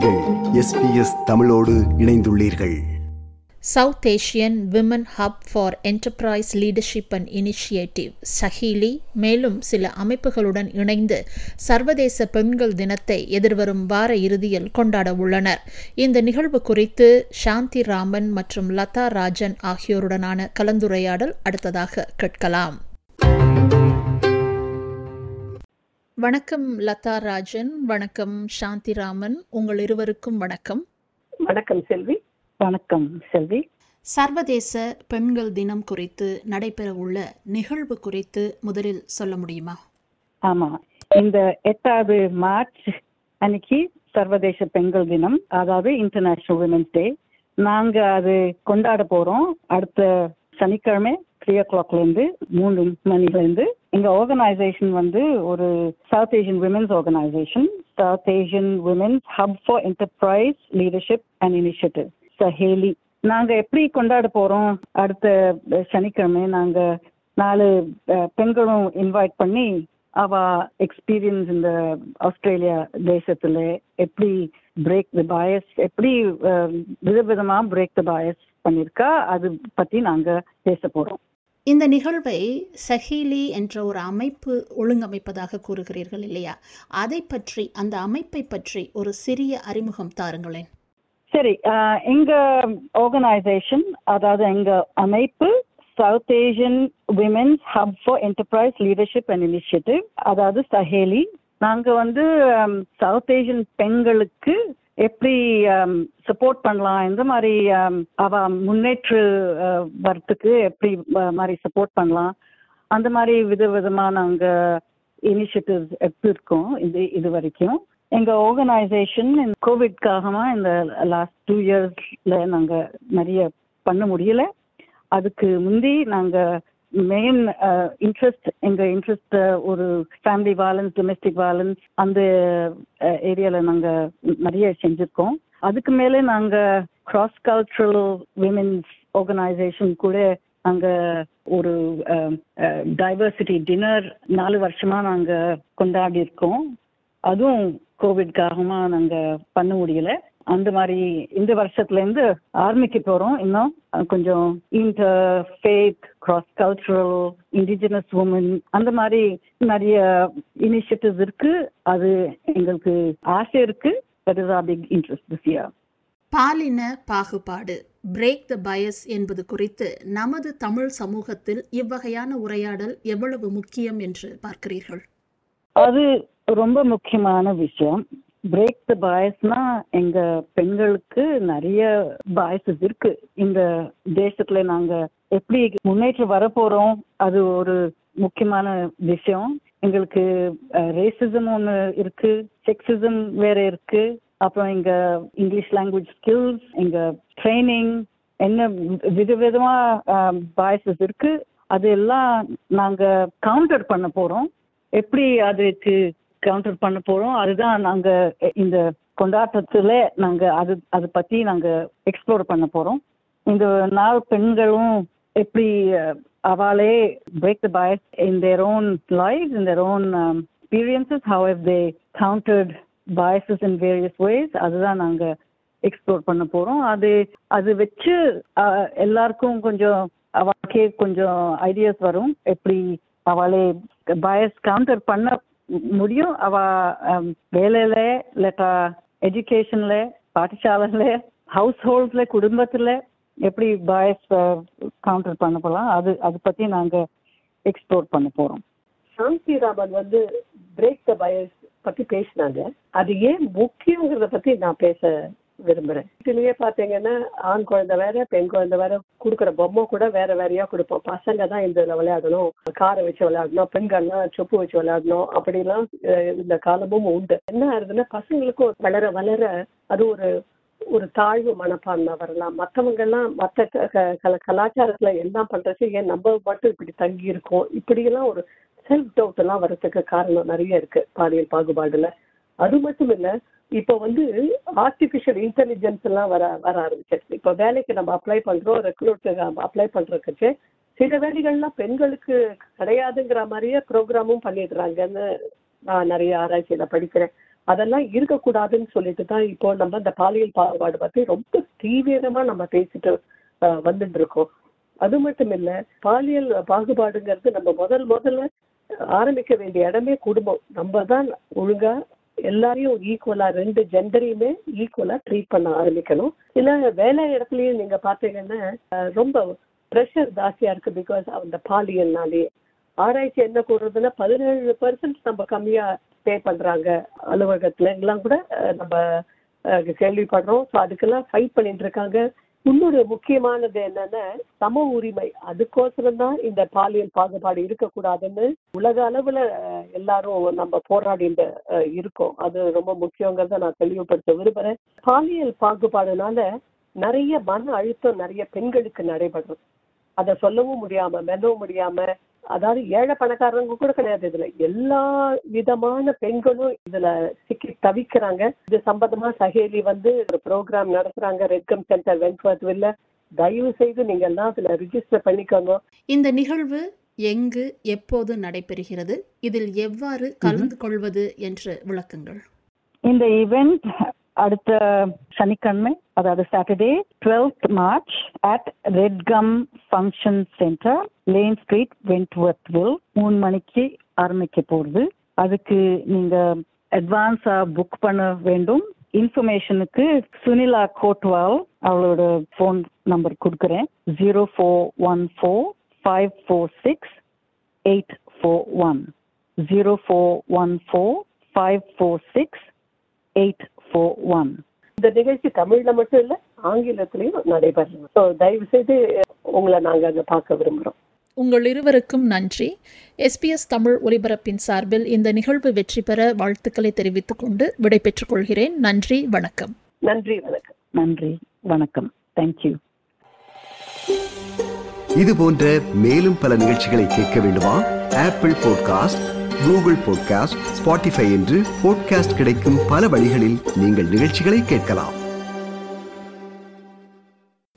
நீங்கள் எஸ்பிஎஸ் தமிழோடு இணைந்துள்ளீர்கள் South Asian women hub for enterprise leadership and initiative Saheli மேலும் சில அமைப்புகளுடன் இணைந்து சர்வதேச பெண்கள் தினத்தை எதிர்வரும் வார இறுதியில் கொண்டாட உள்ளனர் இந்த நிகழ்வு குறித்து சாந்தி ராமன் மற்றும் லதா ராஜன் ஆகியோருடனான கலந்துரையாடல் அடுத்ததாக கேட்கலாம் வணக்கம் லதா ராஜன் வணக்கம் சாந்தி ராமன் உங்கள் இருவருக்கும் வணக்கம் வணக்கம் செல்வி வணக்கம் செல்வி சர்வதேச பெண்கள் தினம் குறித்து நடைபெறவுள்ள நிகழ்வு குறித்து முதலில் சொல்ல முடியுமா ஆமா இந்த எட்டாவது மார்ச் அன்னைக்கு சர்வதேச பெண்கள் தினம் அதாவது இன்டர்நேஷனல் விமன்ஸ் டே நாங்க அது கொண்டாட போறோம் அடுத்த சனிக்கிழமை த்ரீ ஓ கிளாக்ல இருந்து மூணு மணில இருந்து எங்க ஆர்கனைசேஷன் வந்து ஒரு South Asian women's organisation South Asian women's hub for enterprise leadership and initiative Saheli நாங்க எப்படி கொண்டாட போறோம் அடுத்த சனிக்கிழமை நாங்க நாலு அஹ், பெண்களும் இன்வைட் பண்ணி அவ எக்ஸ்பீரியன்ஸ் இந்த ஆஸ்திரேலியா தேசத்துல எப்படி பிரேக் த பயஸ் எப்படி அஹ், விதவிதமா பிரேக் த பயஸ் பண்ணிருக்கா அது பத்தி நாங்க பேச போறோம் இந்த நிகழ்வை சஹீலி என்ற ஒரு அமைப்பு ஒழுங்கமைப்பதாக கூறுகிறீர்கள் இல்லையா அதை பற்றி அந்த அமைப்பை பற்றி ஒரு சிறிய அறிமுகம் தாருங்களேன் சரி அஹ், எங்க ஆர்கனைசேஷன் அதாவது எங்க அமைப்பு South Asian women's hub for enterprise leadership and initiative அதாவது சஹேலி நாங்க வந்து சவுத் ஏஷியன் பெண்களுக்கு எப்படி சப்போர்ட் பண்ணலாம் எந்த மாதிரி um, அவ முன்னேற்று அஹ், வரத்துக்கு எப்படி அஹ், மாதிரி சப்போர்ட் பண்ணலாம் அந்த மாதிரி விதவிதமா நாங்க இனிஷியேட்டிவ்ஸ் எடுத்திருக்கோம் இது இது வரைக்கும் எங்க ஆர்கனைசேஷன் கோவிட்காகமா இந்த லாஸ்ட் டூ இயர்ஸ்ல நாங்க நிறைய பண்ண முடியல அதுக்கு முந்தி நாங்க மெயின் இன்ட்ரெஸ்ட் எங்க இன்ட்ரெஸ்ட் ஒரு ஃபேமிலி வயலன்ஸ் டொமெஸ்டிக் வயலன்ஸ் அந்த ஏரியால நாங்க நிறைய செஞ்சிருக்கோம் அதுக்கு மேலே நாங்க கிராஸ் கல்ச்சுரல் விமென்ஸ் ஆர்கனைசேஷன் கூட நாங்க ஒரு டைவர்சிட்டி டின்னர் நாலு வருஷமா நாங்க கொண்டாடி இருக்கோம் அதுவும் கோவிட்காகமா நாங்க பண்ண முடியல அந்த மாதிரி இந்த வருஷத்துல இருந்து ஆரம்பிக்க போறோம் இன்னும் அஹ், கொஞ்சம் inter faith cross cultural indigenous women அந்த மாதிரி நிறைய இனிஷியேட்டிவ்ஸ் இருக்கு அது எங்களுக்கு ஆசை இருக்கு that is our big interest this year பாலின பாகுபாடு பிரேக் த பயஸ் என்பது குறித்து நமது தமிழ் சமூகத்தில் இவ்வகையான உரையாடல் எவ்வளவு முக்கியம் என்று பார்க்கிறீர்கள் அது ரொம்ப முக்கியமான விஷயம் பிரேக் த பாய்ஸ்னா எங்க பெண்களுக்கு நிறைய பாய்ஸஸ் இருக்கு இந்த தேசத்துல நாங்க எப்படி முன்னேற்றம் வர போறோம் அது ஒரு முக்கியமான விஷயம் எங்களுக்கு ரேசிசம் ஒன்று இருக்கு செக்ஸிசம் வேற இருக்கு அப்புறம் எங்க இங்கிலீஷ் லாங்குவேஜ் ஸ்கில்ஸ் எங்க ட்ரைனிங் என்ன விதவிதமா பாய்ஸஸ் இருக்கு அது எல்லாம் நாங்க கவுண்டர் பண்ண போறோம் எப்படி அதுக்கு கவுண்டர் பண்ண போறோம் அதுதான் நாங்க இந்த கொண்டாட்டத்துல நாங்க அது அதை பத்தி நாங்க எக்ஸ்ப்ளோர் பண்ண போறோம் இந்த நாலு பெண்களும் எப்படி அஹ், அவாளே break the biases in their own life in their own experiences how have they countered biases in various ways அதுதான் நாங்க எக்ஸ்ப்ளோர் பண்ண போறோம் அது அது வச்சு அஹ், எல்லாருக்கும் கொஞ்சம் அவளுக்கே கொஞ்சம் ஐடியாஸ் வரும் எப்படி அவளே பயஸ் கவுண்டர் பண்ண முடியும் அவ அஹ், வேலையில இல்லாட்டா எஜுகேஷன்ல பாடசாலையில ஹவுஸ் ஹோல்ட்ல குடும்பத்துல எப்படி பயஸ் கவுண்டர் பண்ண போலாம் அது அது பத்தி நாங்க எக்ஸ்ப்ளோர் பண்ண போறோம் சாந்தி ராமன் வந்து பிரேக் த பயஸ் பத்தி பேசினாங்க அது ஏன் முக்கியங்கிறத பத்தி நான் பேச விரும்புறேன் இதுலயே பாத்தீங்கன்னா ஆண் குழந்தை வேற பெண் குழந்தை வேற கொடுக்குற பொம்மை கூட வேற வேறையா கொடுப்போம் பசங்க தான் இதுல விளையாடணும் காரை வச்சு விளையாடணும் பெண்கள்லாம் சொப்பு வச்சு விளையாடணும் அப்படிலாம் அஹ், இந்த காலமும் உண்டு என்ன ஆகுதுன்னா பசங்களுக்கும் வளர வளர அது ஒரு ஒரு தாழ்வு மனப்பான்மை வரலாம் மற்றவங்க எல்லாம் மற்ற க- க- கல- கலாச்சாரத்துல என்ன பண்றது ஏன் நம்ம மட்டும் இப்படி தங்கி இருக்கோம் இப்படியெல்லாம் ஒரு செல்ஃப் டவுட் எல்லாம் வர்றதுக்கு காரணம் நிறைய இருக்கு பாலியல் பாகுபாடுல அது மட்டும் இல்ல இப்போ வந்து ஆர்டிபிஷியல் இன்டெலிஜென்ஸ் எல்லாம் வர வர ஆரம்பிச்சிருச்சு இப்போ வேலைக்கு நம்ம அப்ளை பண்றோம் ரெக்ரூட் அப்ளை பண்றதுக்கு சில வேலைகள்லாம் பெண்களுக்கு கிடையாதுங்கிற மாதிரியே ப்ரோக்ராமும் பண்ணிடுறாங்கன்னு நான் நிறைய ஆராய்ச்சியில படிக்கிறேன் அதெல்லாம் இருக்கக்கூடாதுன்னு சொல்லிட்டு தான் இப்போ நம்ம இந்த பாலியல் பாகுபாடு பத்தி ரொம்ப தீவிரமா நம்ம பேசிட்டு அஹ், வந்துட்டு இருக்கோம் அது மட்டும் இல்ல பாலியல் பாகுபாடுங்கிறது நம்ம முதல் முதல்ல ஆரம்பிக்க வேண்டிய இடமே குடும்பம் நம்ம தான் ஒழுங்கா எல்லாரையும் ஈக்குவலா ரெண்டு ஜெண்டரையுமே ஈக்குவலா ட்ரீட் பண்ண ஆரம்பிக்கணும் இல்ல வேலை இடத்துலயும் நீங்க பாத்தீங்கன்னா அஹ், ரொம்ப ப்ரெஷர் ஜாஸ்தியா இருக்கு பிகாஸ் அந்த பாலியல்னாலே ஆராய்ச்சி என்ன கூறுறதுன்னா பதினேழு பர்சன்ட் நம்ம கம்மியா பே பண்றாங்க அலுவலகத்துல எல்லாம் கூட அஹ், நம்ம அஹ், கேள்விப்படுறோம் ஸோ அதுக்கெல்லாம் ஃபைட் பண்ணிட்டு இருக்காங்க இன்னொரு முக்கியமானது என்னன்னா சம உரிமை அதுக்கோசரம் தான் இந்த பாலியல் பாகுபாடு இருக்கக்கூடாதுன்னு உலக அளவுல அஹ், எல்லாரும் நம்ம போராடிட்டு அஹ், இருக்கோம் அது ரொம்ப முக்கியங்கிறத நான் தெளிவுபடுத்த விரும்புறேன் பாலியல் பாகுபாடுனால நிறைய மன அழுத்தம் நிறைய பெண்களுக்கு நடைபெறும் அதை சொல்லவும் முடியாம மெல்லவும் முடியாம அதாவது ஏழை பணக்காரங்க கூட கிடையாது இதுல எல்லா விதமான பெண்களும் இதுல சிக்கி தவிக்கிறாங்க இது சம்பந்தமா சஹேலி வந்து ஒரு ப்ரோக்ராம் நடத்துறாங்க ரெட்கம் சென்டர் வென்ட்வர்த் வில்ல தயவு செய்து நீங்க எல்லாம் அதுல ரிஜிஸ்டர் பண்ணிக்கோங்க இந்த நிகழ்வு எங்கு எப்போது நடைபெறுகிறது இதில் எவ்வாறு கலந்து கொள்வது என்று விளக்குங்கள் இந்த ஈவெண்ட் அடுத்த சனிக்கிழமை அதாவது Saturday twelfth March at Redgum function centre Lane Street Wentworthville மூணு மணிக்கு ஆரம்பிக்க போகுது அதுக்கு நீங்க அட்வான்ஸா புக் பண்ண வேண்டும் இன்ஃபர்மேஷனுக்கு சுனிலா கோட்வால் அவளோட ஃபோன் நம்பர் கொடுக்குறேன் zero four one four five four six eight four one zero four one four five four six eight four one இந்த நிகழ்ச்சி தமிழ்ல மட்டும் இல்ல ஆங்கிலத்திலயும் நடைபெறும் ஸோ தயவு செய்து உங்களை நாங்க அங்க பார்க்க விரும்புறோம் உங்கள் இருவருக்கும் நன்றி எஸ்பிஎஸ் தமிழ் ஒலிபரப்பின் சார்பில் இந்த நிகழ்வு வெற்றி பெற வாழ்த்துக்களை தெரிவித்துக் கொண்டு விடைபெற்றுக் கொள்கிறேன் நன்றி வணக்கம் நன்றி வணக்கம் நன்றி வணக்கம் தேங்க்யூ இது போன்ற மேலும் பல நிகழ்ச்சிகளை கேட்க வேண்டுமா Apple podcast Google podcast Spotify என்று பாட்காஸ்ட் கிடைக்கும் பல வழிகளில் நீங்கள் நிகழ்ச்சிகளை கேட்கலாம்